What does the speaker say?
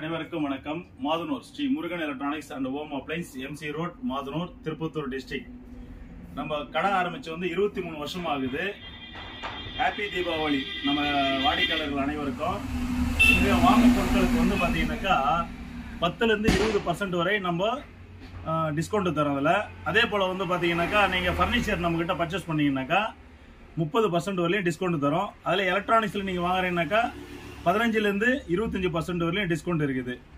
அனைவருக்கும் வணக்கம் Madhanur Sri Murugan electronics and home appliances MC road Madhanur Tirupattur district நம்ம கடை ஆரம்பிச்சு வந்து இருபத்தி மூணு வருஷம் ஆகுது ஹாப்பி தீபாவளி நம்ம வாடிக்கையாளர்கள் அனைவருக்கும் இங்கே வாங்கும் பொருட்களுக்கு வந்து பார்த்தீங்கன்னாக்கா பத்துலேருந்து இருபது பர்சன்ட் வரை நம்ம டிஸ்கவுண்ட் தரோம் அதில் அதே போல் வந்து பார்த்தீங்கன்னாக்கா நீங்கள் ஃபர்னிச்சர் நம்மக்கிட்ட பர்ச்சேஸ் பண்ணீங்கன்னாக்கா முப்பது பர்சன்ட் வரையும் டிஸ்கவுண்ட் தரோம் அதில் எலக்ட்ரானிக்ஸில் நீங்கள் வாங்குறீங்கனாக்கா பதினஞ்சுலேருந்து இருபத்தஞ்சி பர்சன்ட் வரையும் டிஸ்கவுண்ட் இருக்குது